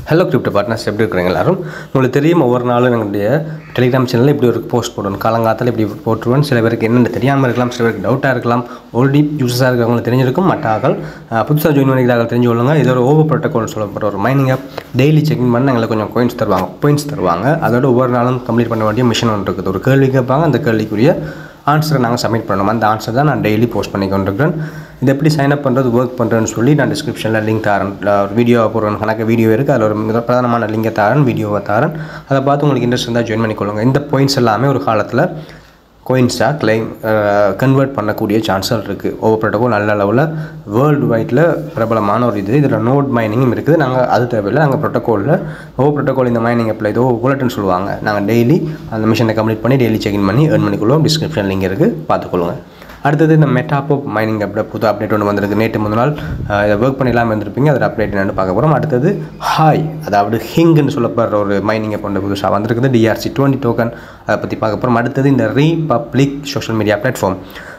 hello crypto partners எப்படி இருக்கிறீங்க எல்லாரும் உங்களுக்கு தெரியும் ஒவ்வொரு நாளும் எங்களுடைய டெலிகிராம் சேனலில் இப்படி ஒரு போஸ்ட் போடணும் காலங்காலத்தில் இப்படி போட்டுருவேன் சில பேருக்கு என்னென்ன தெரியாமல் இருக்கலாம் சில பேருக்கு டவுட்டாக இருக்கலாம் ஆல்ரெடி யூஸஸாக இருக்கிறவங்களுக்கு தெரிஞ்சிருக்கும் மற்றார்கள் புதுசாக ஜாயின் பண்ணிக்கிறார்கள் தெரிஞ்சு கொள்ளுங்க இது ஒரு ஓவர் ப்ரோட்டோகால் சொல்லப்படுற ஒரு மைனிங் ஆப் டெய்லி செக்கிங் பண்ண எங்களுக்கு கொஞ்சம் கோயின்ஸ் தருவாங்க பாயிண்ட்ஸ் தருவாங்க அதோட ஒவ்வொரு நாளும் கம்ப்ளீட் பண்ண வேண்டிய மிஷன் ஒன்று இருக்குது ஒரு கேள்வி கேட்பாங்க அந்த கேள்விக்குரிய ஆன்சரை நாங்கள் சப்மிட் பண்ணணும் அந்த ஆன்சர் தான் நான் டெய்லி போஸ்ட் பண்ணி கொண்டிருக்கிறேன் இது எப்படி சைன் அப் பண்ணுறது ஒர்க் பண்ணுறேன்னு சொல்லி நான் டிஸ்கிரிப்ஷனில் லிங்க் தரேன் ஒரு வீடியோ போடுறேன் கணக்கு வீடியோ இருக்குது அதில் ஒரு மிக பிரதானமான லிங்கை தரேன் வீடியோவை தரேன் அதை பார்த்து உங்களுக்கு இன்ட்ரெஸ்ட் இருந்தால் ஜாயின் பண்ணிக்கொள்ளுங்க இந்த பாயிண்ட்ஸ் எல்லாமே ஒரு காலத்தில் கோயின்ஸாக கிளைம் கன்வெர்ட் பண்ணக்கூடிய சான்சல் இருக்குது ஓவர் ப்ரோட்டோகால் நல்ல லெவலில் வேர்ல்டு வைட்டில் பிரபலமான ஒரு இது இதில் நோட் மைனிங்கும் இருக்குது நாங்கள் அது தேவையில்லை நாங்கள் ப்ரோட்டோகாலில் ஓவர் ப்ரோட்டோகால் இந்த மைனிங் அப்ளை இதோ புல்லட்னு சொல்லுவாங்க நாங்கள் டெய்லி அந்த மிஷனை கம்ப்ளீட் பண்ணி டெய்லி செக்இன் பண்ணி ஏர்ன் பண்ணிக்கொள்வோம் டிஸ்கிரிப்ஷன் லிங்க் இருக்குது பார்த்துக்கொள்ளுங்க அடுத்தது இந்த மெட்டாப்போ மைனிங் அப்ட புது அப்டேட் ஒன்று வந்திருக்கு நேற்று முதல் நாள் அஹ், இதை ஒர்க் பண்ணிடலாம் இருந்திருப்பீங்க அதில் அப்டேட் என்னென்னு பார்க்க போகிறோம் அடுத்தது ஹாய் அதாவது ஹிங்னு சொல்லப்படுற ஒரு மைனிங் அப் ஒன்று புதுசாக வந்திருக்குது டிஆர்சி டுவெண்ட்டி டோக்கன் அதை பற்றி பார்க்க போகிறோம் அடுத்தது இந்த ரீபப்ளிக் சோஷியல் மீடியா பிளாட்ஃபார்ம்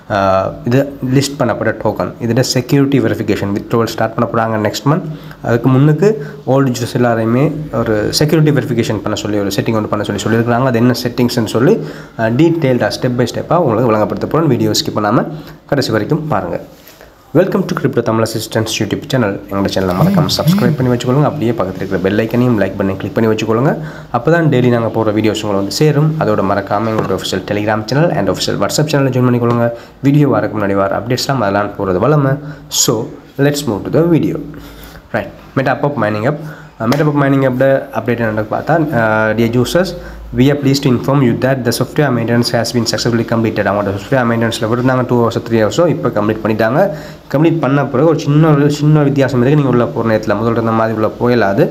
இது லிஸ்ட் பண்ணப்பட்ட டோக்கன் இதோட செக்யூரிட்டி வெரிஃபிகேஷன் வித்ட்ரோவல் ஸ்டார்ட் பண்ண போகிறாங்க நெக்ஸ்ட் மந்த் அதுக்கு முன்னுக்கு ஓல்டு யூசர்ஸ் எல்லாரையுமே ஒரு செக்யூரிட்டி வெரிஃபிகேஷன் பண்ண சொல்லி ஒரு செட்டிங் ஒன்று பண்ண சொல்லி சொல்லியிருக்காங்க அது என்ன செட்டிங்ஸ்னு சொல்லி டீட்டெயில்டாக ஸ்டெப் பை ஸ்டெப்பாக உங்களுக்கு விளங்கப்படுத்த போகிறோம் வீடியோ ஸ்கிப் பண்ணாமல் கடைசி வரைக்கும் பாருங்கள் welcome to crypto Tamil assistance YouTube channel எங்களோட சேனலை மறக்காம சப்ஸ்கிரைப் பண்ணி வச்சுக்கொள்ளுங்க அப்படியே பக்கத்தில் இருக்கிற பெல் ஐக்கனையும் லைக் பண்ணி கிளிக் பண்ணி வச்சுக்கொள்ளுங்க அப்போ தான் டெய்லி நாங்கள் போகிற வீடியோஸ் உங்களை வந்து சேரும் அதோட மறக்காமல் எங்களோட official Telegram channel and official WhatsApp சேனலில் ஜாயின் பண்ணிக்கொள்ளுங்க வீடியோ வரக்கு முன்னாடி வர அப்டேட்ஸ்லாம் அதெல்லாம் போகிறது வளமை so let's move to the video right Metab app mining app மெட்டாப் அப் மைனிங் அப்ட அப்டேட் என்னன்னு பார்த்தா dear users we are pleased to inform you that the software maintenance has been successfully completed அவங்களோட software maintenanceல இருந்தாங்க two hours three ஹவர்ஸோ இப்போ complete பண்ணிட்டாங்க complete பண்ண பிறகு ஒரு சின்ன ஒரு சின்ன வித்தியாசம் இருக்குது நீங்கள் உள்ள போகிற நேரத்தில் முதல்ல இருந்த மாதிரி உள்ள போயிடாது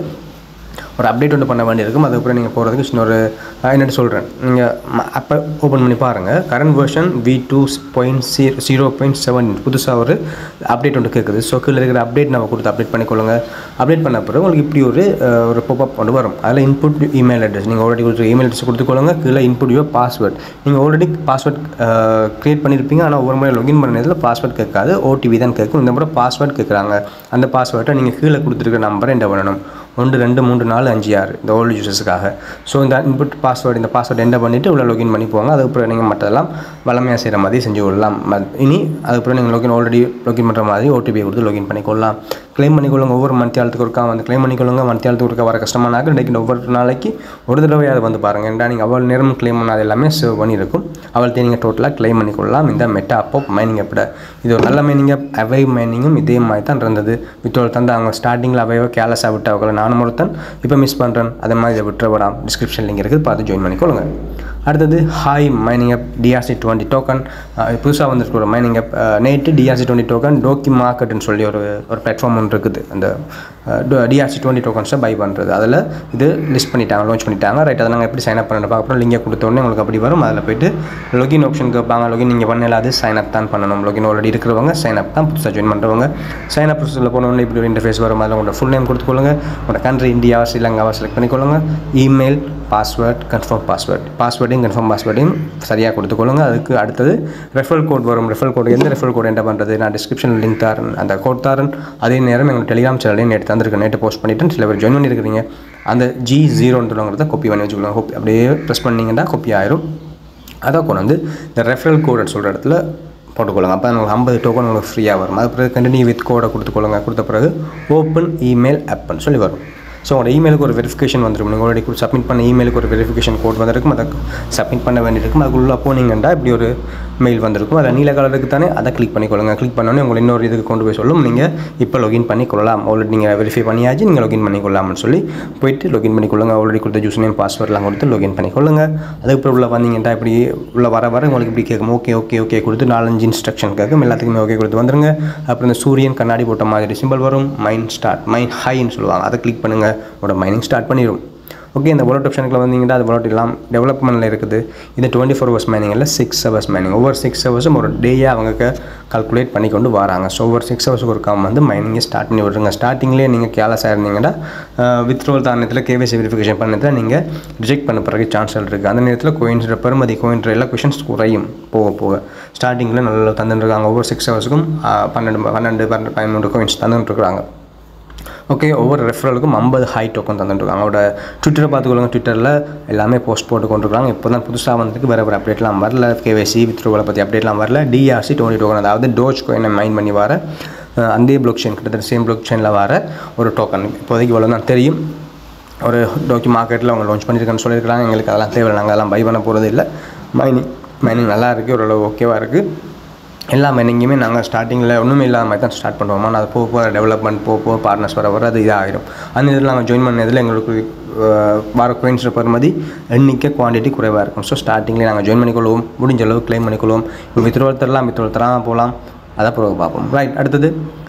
ஒரு அப்டேட் ஒன்று பண்ண வேண்டியிருக்கும் அதுக்கப்புறம் நீங்கள் போகிறதுக்கு சின்ன ஒரு என்னென்னு சொல்கிறேன் நீங்கள் அப்போ ஓப்பன் பண்ணி பாருங்கள் current version V two point zero point seven புதுசாக ஒரு அப்டேட் ஒன்று கேட்குது ஸோ கீழே இருக்கிற அப்டேட் நம்ம கொடுத்து அப்டேட் பண்ணிக்கொள்ளுங்க அப்டேட் பண்ண பிறகு உங்களுக்கு இப்படி ஒரு அஹ், ஒரு பாப்அப் கொண்டு வரும் அதில் இன்புட் இமெயில் அட்ரஸ் நீங்கள் ஆல்ரெடி கொடுத்து இமெயில் அட்ரஸ் கொடுத்துக்கொள்ளுங்க கீழே இன்புட் யூ பாஸ்வேர்ட் நீங்கள் ஆல்ரெடி பாஸ்வேர்ட் க்ரியேட் பண்ணியிருப்பீங்க ஆனால் ஒவ்வொரு முறை login பண்ண நேரத்தில் பாஸ்வேர்ட் கேட்காது ஓடிபி தான் கேட்கும் இந்த முறை பாஸ்வேர்ட் கேட்குறாங்க அந்த பாஸ்வேர்ட்டை நீங்கள் கீழே கொடுத்துருக்க நம்பரை என்ன பண்ணணும் ஒன்று ரெண்டு மூன்று நாலு அஞ்சு ஆறு இந்த ஓல்டு யூசர்ஸுக்காக ஸோ இந்த இன்புட் பாஸ்வேர்டு இந்த பாஸ்வேர்டு என்டர் பண்ணிவிட்டு உள்ள login பண்ணி போங்க அதுக்கப்புறம் நீங்கள் மற்றதெல்லாம் வளமையாக செய்கிற மாதிரி செஞ்சு கொள்ளலாம் ம- இனி அதுக்கப்புறம் நீங்கள் login ஆல்ரெடி login பண்ணுற மாதிரி ஓடிபி கொடுத்து login பண்ணிக்கொள்ளலாம் க்ளைம் பண்ணிக்கொள்ளுங்க ஒவ்வொரு மத்தியாலத்துக்கு ஒருக்கா வந்து க்ளைம் பண்ணிக்கொள்ளுங்க மத்தியாலத்துக்கு ஒருக்கா வர கஷ்டமானாக்க இன்றைக்கி ஒவ்வொரு நாளைக்கு ஒரு தடவையாவது வந்து பாருங்கள் ஏன்டா நீங்கள் அவ்வளோ நேரம் க்ளைம் பண்ணாது எல்லாமே சேவ் பண்ணியிருக்கும் அவள்கிட்ட நீங்கள் டோட்டலாக க்ளைம் பண்ணிக்கொள்ளலாம் இந்த மெட்டா அப்போ மைனிங் அப்பட இது ஒரு நல்ல மைனிங் அப் அவை மைனிங்கும் இதே மாதிரி தான் இருந்தது வித்தோல் தந்து அவங்க ஸ்டார்டிங்கில் அவையோ கேலஸாக விட்டவங்களை நானும் ஒருத்தன் இப்போ மிஸ் பண்ணுறேன் அதே மாதிரி இதை விட்டுற விடாம் டிஸ்கிரிப்ஷன் லிங்க் இருக்குது பார்த்து ஜாயின் பண்ணிக்கொள்ளுங்க அடுத்தது hi mining app TRC twenty token புதுசாக வந்திருக்க ஒரு மைனிங் அப் நேற்று டிஆர்சி டுவெண்ட்டி டோக்கன் டோக்கி மார்க்கெட்னு சொல்லி ஒரு ஒரு பிளாட்ஃபார்ம் ஒன்று இருக்குது அந்த டிஆர்சி டுவெண்ட்டி டோக்கன்ஸை பை பண்ணுறது அதில் இது லிஸ்ட் பண்ணிட்டாங்க லான்ச் பண்ணிட்டாங்க ரைட் அதை நாங்கள் எப்படி சைன் அப் பண்ண பார்க்குறோம் லிங்கை கொடுத்த உடனே உங்களுக்கு அப்படி வரும் அதில் போயிட்டு லொகின் ஆப்ஷன் கேட்பாங்க லொகின் நீங்கள் பண்ணல அது சைன் அப் தான் பண்ணணும் லொகின் ஆல்ரெடி இருக்கிறவங்க சைன் அப் தான் புதுசாக ஜாயின் பண்ணுறவங்க சைன் அப் ப்ரொசஸில் போனோடனே இப்படி ஒரு இன்டர்ஃபேஸ் வரும் அதில் உங்களோட ஃபுல் நேம் கொடுத்துக்கொள்ளுங்க உங்களோட கண்ட்ரி இந்தியாவா ஸ்ரீலங்காவா செலக்ட் பண்ணிக்கொள்ளுங்க இமெயில் பாஸ்வேர்ட் கன்ஃபார்ம் பாஸ்வேர்ட் பாஸ்வேர்டையும் கன்ஃபார்ம் பாஸ்வேர்டையும் சரியாக கொடுத்துக்கொள்ளுங்க அதுக்கு அடுத்தது ரெஃபரல் கோட் வரும் ரெஃபரல் கோட் எந்த ரெஃபரல் கோட் என்ன பண்ணுறது நான் டிஸ்கிரிப்ஷன் லிங்க் தரேன் அந்த கோட் தரேன் அதே நேரம் எங்கள் டெலிகிராம் சேனலையும் நேற்று தந்திருக்கேன் நேற்று போஸ்ட் பண்ணிவிட்டு சில பேர் ஜாயின் பண்ணியிருக்கிறீங்க அந்த ஜி ஜீரோன்னு சொல்லுங்கிறத காப்பி பண்ணி வச்சுக்கோங்க copy- அப்படியே ப்ரெஸ் பண்ணிங்கன்னா காப்பி ஆயிரும் அதை கொண்டு வந்து இந்த ரெஃபரல் கோடுன்னு சொல்கிற இடத்துல போட்டுக்கொள்ளுங்க அப்போ உங்களுக்கு ஐம்பது டோக்கன் உங்களுக்கு ஃப்ரீயாக வரும் அது பிறகு கண்டினியூ வித் கோடை கொடுத்துக்கொள்ளுங்க கொடுத்த பிறகு ஓப்பன் இமெயில் ஆப்னு சொல்லி வரும் ஸோ உங்களோட இமெயிலுக்கு ஒரு வெரிஃபிகேஷன் வந்துடும் நீங்கள் ஆல்ரெடி சப்மிட் பண்ண இமெயிலுக்கு ஒரு வெரிஃபிகேஷன் கோட் வந்திருக்கும் அதை சப்மிட் பண்ண வேண்டியிருக்கும் அதுக்குள்ளே போனீங்கன்னா இப்படி ஒரு மெயில் வந்திருக்கும் அதில் நீல கலருக்கு தானே அதை கிளிக் பண்ணிக்கொள்ளுங்க கிளிக் பண்ணோன்னே உங்களை இன்னொரு இதுக்கு கொண்டு போய் சொல்லும் நீங்கள் இப்போ login பண்ணிக்கொள்ளலாம் ஆல்ரெடி நீங்கள் வெரிஃபை பண்ணியாச்சு நீங்கள் login பண்ணிக்கொள்ளலாம்னு சொல்லி போயிட்டு login பண்ணிக்கொள்ளுங்க ஆல்ரெடி கொடுத்த யூஸ் நேம் பாஸ்வேர்ட்லாம் கொடுத்து login பண்ணிக்கொள்ளுங்க அதுக்கப்புறம் உள்ள வந்தீங்கன்னா இப்படி உள்ள வர வர உங்களுக்கு இப்படி கேட்கும் ஓகே ஓகே ஓகே கொடுத்து நாலஞ்சு இன்ஸ்ட்ரக்ஷன் கேட்கும் எல்லாத்துக்குமே ஓகே கொடுத்து வந்துருங்க அப்புறம் இந்த சூரியன் கண்ணாடி போட்ட மாதிரி சிம்பிள் வரும் மைண்ட் ஸ்டார்ட் மைண்ட் ஹைன்னு சொல்லுவாங்க அதை கிளிக் பண்ணுங்கள் உங்களோட மைனிங் ஸ்டார்ட் பண்ணிடும் ஓகே இந்த வாலெட் ஆப்ஷனுக்குள்ள வந்தீங்கன்னா அது வாலெட் எல்லாம் டெவலப்மெண்ட்டில் இருக்குது இது டுவெண்ட்டி ஃபோர் ஹவர்ஸ் மைனிங் இல்லை சிக்ஸ் ஹவர்ஸ் மைனிங் ஒவ்வொரு சிக்ஸ் ஹவர்ஸும் ஒரு டேயாக அவங்க கால்குலேட் பண்ணி கொண்டு வராங்க ஸோ ஒவ்வொரு சிக்ஸ் ஹவர்ஸுக்கு ஒரு காம் வந்து மைனிங்கை ஸ்டார்ட் பண்ணி விட்ருங்க ஸ்டார்டிங்லேயே நீங்கள் கேலஸாக இருந்தீங்கன்னா வித்ரோல் தானத்தில் கேவிசி வெரிஃபிகேஷன் பண்ணதில் நீங்கள் ரிஜெக்ட் பண்ண பிறகு சான்சல் இருக்குது அந்த நேரத்தில் கோயின்ஸோட பெருமதி கோயின்ற எல்லா கொஷின்ஸ் குறையும் போக போக ஸ்டார்டிங்கில் நல்லா தந்துட்டுருக்காங்க ஒவ்வொரு சிக்ஸ் ஹவர்ஸுக்கும் பன்னெண்டு பன்னெண்டு பன்னெண்டு பதிமூன்று கோயின்ஸ் தந்துட்டுருக்காங்க ஓகே ஒவ்வொரு ரெஃபரலுக்கும் ஐம்பது ஹை டோக்கன் தந்துட்டுருக்காங்க அவங்களோட ட்விட்டரை பார்த்துக்கொள்ளுங்க ட்விட்டரில் எல்லாமே போஸ்ட் போட்டு கொண்டிருக்காங்க இப்போ தான் புதுசாக வந்துருக்கு வேறு வேறு அப்டேட்லாம் வரல கேவைசி வித்ரோவலை பற்றி அப்டேட்லாம் வரல டிஆர்சி டுவெண்ட்டி டோக்கன் அதாவது டோஜ் கோயினை மைண்ட் பண்ணி வர அஹ், அந்த பிளாக் செயின் கிட்டத்தட்ட சேம் பிளாக் செயினில் வர ஒரு டோக்கன் இப்போதைக்கு இவ்வளோ தான் தெரியும் ஒரு டோக்கி மார்க்கெட்டில் அவங்க லான்ச் பண்ணியிருக்கான்னு சொல்லியிருக்காங்க எங்களுக்கு அதெல்லாம் தேவையில்லை நாங்கள் அதெல்லாம் பை பண்ண போகிறது இல்லை மைனிங் மைனிங் நல்லா இருக்குது ஓரளவு ஓகேவாக இருக்குது எல்லா மைனிங்குமே நாங்கள் ஸ்டார்டிங்கில் ஒன்றுமே இல்லாத மாதிரி தான் ஸ்டார்ட் பண்ணுவோம் ஆனால் அது போக போக டெவலப்மெண்ட் போக போக பார்ட்னர்ஸ் வர வர அது இதாகிடும் அந்த இதில் நாங்கள் ஜாயின் பண்ணதில் எங்களுக்கு அஹ், வர கோயின்ஸ் பெறுமதி எண்ணிக்கை குவான்டிட்டி குறைவாக இருக்கும் ஸோ ஸ்டார்டிங்லேயே நாங்கள் ஜாயின் பண்ணிக்கொள்வோம் முடிஞ்ச அளவு க்ளைம் பண்ணிக்கொள்வோம் இப்போ வித்ரோல் தரலாம் வித்ரோல் தராமல் போகலாம் அதை பிறகு பார்ப்போம் ரைட் அடுத்தது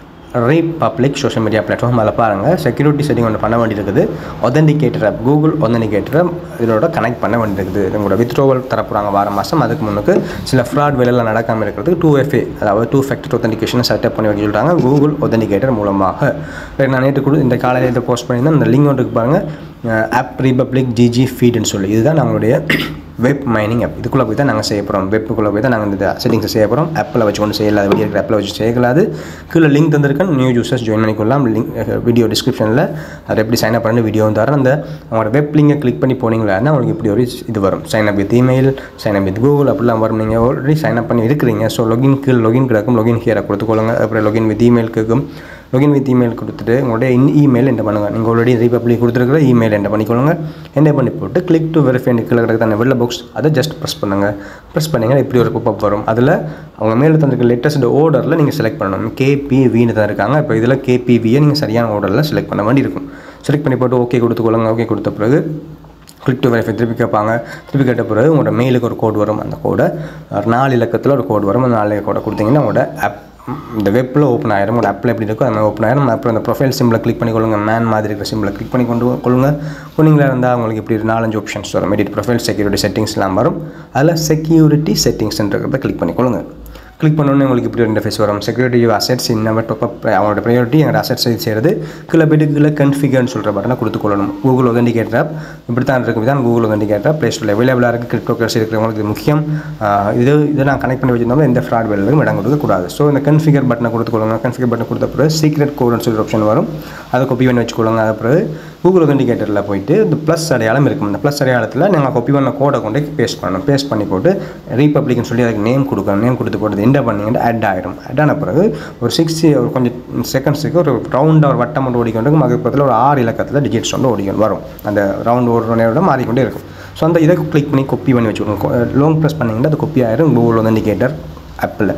ரீபப்ளிக் சோஷியல் மீடியா பிளாட்ஃபார்ம் அதில் பாருங்கள் செக்யூரிட்டி செட்டிங் ஒன்று பண்ண வேண்டியிருக்குது ஒதன்டிகேட்டர் ஆப் கூகுள் ஒதன்டிகேட்டரை இதோட கனெக்ட் பண்ண வேண்டியிருக்குது உங்களோட வித்ரோவல் தரப்போகிறாங்க வார மாதம் அதுக்கு முன்னுக்கு சில ஃப்ராட் வேலையில் நடக்காமல் இருக்கிறதுக்கு டூ எஃப்ஏ அதாவது டூ ஃபேக்டர் ஒத்தன்டிகேஷனை செட்டப் பண்ணி வைக்க சொல்கிறாங்க கூகுள் ஒதன்டிகேட்டர் மூலமாக Right, நான் நேற்று கூட இந்த காலையில் இதை போஸ்ட் பண்ணியிருந்தேன் இந்த லிங்க் ஒன்று இருக்கு பாருங்கள் ஆப் ரீபப்ளிக் ஜிஜி ஃபீட்னு சொல்லி இதுதான் நம்மளுடைய வெப் மைனிங் ஆப் இதுக்குள்ளே போய் தான் நாங்கள் செய்ய போகிறோம் வெப்புக்குள்ளே போய் தான் நாங்கள் இந்த செட்டிங்ஸை செய்ய போகிறோம் ஆப்பில் வச்சு கொண்டு செய்யலாது வெளியே இருக்கிற ஆப்பில் வச்சு செய்யலாது கீழே லிங்க் தந்திருக்கேன் நியூ யூசர்ஸ் ஜாயின் பண்ணிக்கொள்ளலாம் லிங்க் வீடியோ டிஸ்கிரிப்ஷனில் அதை எப்படி சைன் அப் பண்ணி வீடியோவும் தரேன் அந்த அவங்களோட வெப் லிங்கை கிளிக் பண்ணி போனீங்களா உங்களுக்கு இப்படி ஒரு இது வரும் sign up with email sign up with Google அப்படிலாம் வரும் நீங்கள் ஆல்ரெடி சைன் அப் பண்ணி இருக்கிறீங்க ஸோ லொகின் கீழ் லொகின் கிடக்கும் லொகின் ஹியரை கொடுத்துக்கொள்ளுங்க அப்புறம் லொகின் வித் இமெயில் கேட்கும் லொகின் வித் இமெயில் கொடுத்துட்டு உங்களுடைய இன் இமெயில் என்ன பண்ணுங்கள் நீங்கள் ஆல்ரெடி ரீபப்ளிக் கொடுத்துருக்கிற இமெயில் என்ன பண்ணிக்கொள்ளுங்க என்ன பண்ணி போட்டு கிளிக் டு வெரிஃபை கீழே கிடக்கு அந்த வெள்ள பாக்ஸ் அதை ஜஸ்ட் ப்ரெஸ் பண்ணுங்கள் ப்ரெஸ் பண்ணிங்கன்னா இப்படி ஒரு pop வரும் அதில் அவங்க மேலே தந்திருக்க லேட்டஸ்ட் ஆர்டரில் நீங்கள் செலக்ட் பண்ணணும் கேபிவின்னு தான் இருக்காங்க இப்போ இதில் கேபிவியை நீங்கள் சரியான ஆர்டரில் செலக்ட் பண்ண வேண்டியிருக்கும் செலக்ட் பண்ணி போட்டு ஓகே கொடுத்துக்கொள்ளுங்க ஓகே கொடுத்த பிறகு கிளிக் டு வெரிஃபை திருப்பி கேட்பாங்க திருப்பி கேட்ட பிறகு உங்களோட மெயிலுக்கு ஒரு கோட் வரும் அந்த கோடை ஒரு நாலு இலக்கத்தில் ஒரு கோட் வரும் அந்த நாலு கோடை கொடுத்தீங்கன்னா உங்களோட ஆப் இந்த வெப்பில் ஓப்பன் ஆயிரும் உங்களோட ஆப்பில் எப்படி இருக்கோ அது மாதிரி ஓப்பன் ஆயிரும் அப்புறம் அந்த ப்ரொஃபைல் சிம்பிளை கிளிக் பண்ணி கொள்ளுங்க மேன் மாதிரி இருக்கிற சிம்பிளை கிளிக் பண்ணி கொண்டு கொள்ளுங்க கொண்டீங்களா இருந்தால் உங்களுக்கு இப்படி ஒரு நாலஞ்சு ஆப்ஷன்ஸ் வரும் எடிட் ப்ரொஃபைல் செக்யூரிட்டி செட்டிங்ஸ்லாம் வரும் அதில் செக்யூரிட்டி செட்டிங்ஸ்ன்றதை கிளிக் பண்ணி கொள்ளுங்க கிளிக் பண்ணோன்னே உங்களுக்கு இப்படி ரெண்டு ஃபேஸ் வரும் செக்யூரிட்டி அசெட்ஸ் இன்னும் டாப் அவங்களோட ப்ரையாரிட்டி எங்களோட அசெட்ஸ் இது செய்கிறது கீழே போய்ட்டு கீழே கன்ஃபிகர்னு சொல்கிற பட்டனை கொடுத்துக்கொள்ளணும் கூகுள் ஒதண்டிகேட்டர் ஆப் இப்படி தான் இருக்கும் தான் கூகுள் ஒதண்டிகேட்டர் ஆப் ப்ளே ஸ்டோரில் அவைலபிளாக இருக்குது கிரிப்டோ கரன்சி இருக்கிறவங்களுக்கு இது முக்கியம் ஆஹ் இது இதை நான் கனெக்ட் பண்ணி வச்சிருந்தோம் எந்த ஃப்ராட் வேலைக்கும் இடம் கொடுக்கக்கூடாது ஸோ இந்த கன்ஃபிகர் பட்டனை கொடுத்துக்கொள்ளுங்க கன்ஃபிகர் பட்டன் கொடுத்த பிறகு சீக்ரெட் கோடுன்னு சொல்லி ஆப்ஷன் வரும் அதை காப்பி பண்ணி வச்சுக்கொள்ளுங்க அது பிறகு கூகுள் ஒதண்டிகேட்டரில் போயிட்டு இந்த ப்ளஸ் அடையாளம் இருக்கும் இந்த ப்ளஸ் அடையாளத்தில் நாங்கள் காப்பி பண்ண கோடை கொண்டு பேஸ்ட் பண்ணணும் பேஸ்ட் பண்ணி போட்டு ரீபப்ளிக்னு சொல்லி அதுக்கு நேம் கொடுக்கணும் நேம் கொடுத்து போட்டு என்டர் பண்ணிங்கன்னா ஆட் ஆயிரும் ஆட் ஆன பிறகு ஒரு சிக்ஸ்டி ஒரு கொஞ்சம் செகண்ட்ஸுக்கு ஒரு ரவுண்டாக ஒரு வட்டம் மட்டும் ஓடிக்கொண்டு அதுக்கு பக்கத்தில் ஒரு ஆறு இலக்கத்தில் டிஜிட்ஸ் வந்து ஓடிக்கொண்டு வரும் அந்த ரவுண்ட் ஓடுற நேரம் மாறிக்கொண்டே இருக்கும் ஸோ அந்த இதை கிளிக் பண்ணி கொப்பி பண்ணி வச்சுக்கோங்க லாங் ப்ரெஸ் பண்ணிங்கன்னா அது கொப்பி ஆயிரும் கூகுள் வந்து இண்டிகேட்டர் ஆப்பில்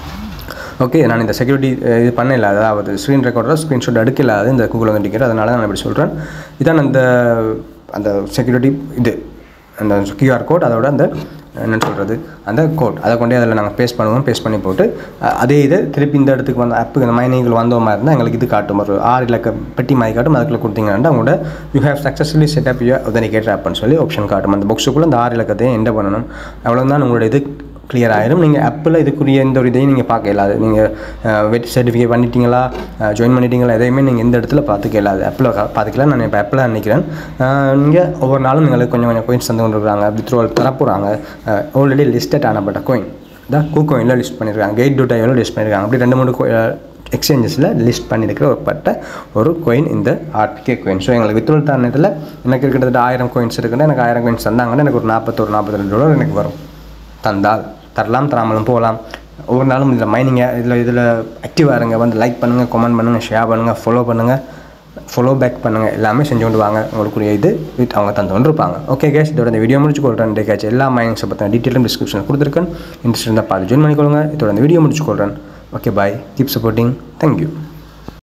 ஓகே நான் இந்த செக்யூரிட்டி இது பண்ணல அதாவது ஸ்க்ரீன் ரெக்கார்டர் ஸ்க்ரீன்ஷாட் எடுக்கல அது இந்த கூகுள் வந்து இண்டிகேட்டர் அதனால நான் இப்படி சொல்கிறேன் இதான் அந்த அந்த செக்யூரிட்டி இது அந்த கியூஆர் கோட் அதோட அந்த என்ன சொல்கிறது அந்த கோட் அதை கொண்டே அதில் நாங்கள் பேஸ்ட் பண்ணுவோம் பேஸ்ட் பண்ணி போட்டு அஹ், அதே இது திருப்பி இந்த இடத்துக்கு வந்த ஆப்புக்கு இந்த மைனிங்கள் வந்த மாதிரி இருந்தால் எங்களுக்கு இது காட்டும் ஒரு ஆறு இலக்க பெட்டி மாதிரி காட்டும் அதுக்குள்ள கொடுத்தீங்கன்னா உங்களோட you have successfully set up you authenticator ஆப்னு சொல்லி ஆப்ஷன் காட்டும் அந்த பாக்ஸுக்குள்ளே இந்த ஆறு இலக்கத்தையும் என்ன பண்ணணும் அவ்வளோதான் உங்களோட இது கிளியர் ஆயிரும் நீங்கள் ஆப்பில் இதுக்குரிய எந்த ஒரு இதையும் நீங்கள் பார்க்க இயலாது நீங்கள் வெட் சர்டிஃபிகேட் பண்ணிட்டீங்களா ஜாயின் பண்ணிட்டீங்களா எதையுமே நீங்கள் எந்த இடத்துல பார்த்துக்க இயலாது ஆப்பில் பார்த்துக்கலாம் நான் இப்போ ஆப்பில் நினைக்கிறேன் நீங்கள் ஒவ்வொரு நாளும் எங்களுக்கு கொஞ்சம் கொஞ்சம் கோயின்ஸ் தந்து கொண்டு இருக்காங்க வித்ரோல் தரப்போகிறாங்க ஆல்ரெடி லிஸ்டட் ஆனப்பட்ட கோயின் தான் கூ கோயினில் லிஸ்ட் பண்ணியிருக்காங்க கெயிட் டூ டைவில் லிஸ்ட் பண்ணியிருக்காங்க அப்படி ரெண்டு மூணு எக்ஸ்சேஞ்சஸில் லிஸ்ட் பண்ணியிருக்கிற ஒரு பட்ட ஒரு கோயின் இந்த ஆர்பிகே கோயின் ஸோ எங்களுக்கு வித்ரோல் தரத்தில் எனக்கு கிட்டத்தட்ட ஆயிரம் கோயின்ஸ் இருக்குன்னா எனக்கு ஆயிரம் கோயின்ஸ் தந்தாங்கன்னா எனக்கு ஒரு நாற்பத்தொரு நாற்பத்தி ரெண்டு டாலர் எனக்கு வரும் தந்தால் தரலாம் தராமலும் போகலாம் ஒவ்வொரு நாளும் இதில் மைனிங்க இதில் இதில் ஆக்டிவாக இருங்க வந்து லைக் பண்ணுங்கள் கமெண்ட் பண்ணுங்கள் ஷேர் பண்ணுங்கள் ஃபாலோ பண்ணுங்கள் ஃபாலோ பேக் பண்ணுங்கள் எல்லாமே செஞ்சு கொண்டு வாங்க உங்களுக்குரிய இது வித் அவங்க தந்து கொண்டு இருப்பாங்க ஓகே கேஸ் இதோட இந்த வீடியோ முடிச்சு கொள்கிறேன் டேக்காச்சு எல்லா மைனிங்ஸை பற்றின டீட்டெயிலும் டிஸ்கிரிப்ஷனில் கொடுத்துருக்கேன் இன்ட்ரெஸ்ட் இருந்தால் பார்த்து ஜாயின் பண்ணிக்கொள்ளுங்க இதோட இந்த வீடியோ முடிச்சு கொள்கிறேன் okay bye keep supporting thank you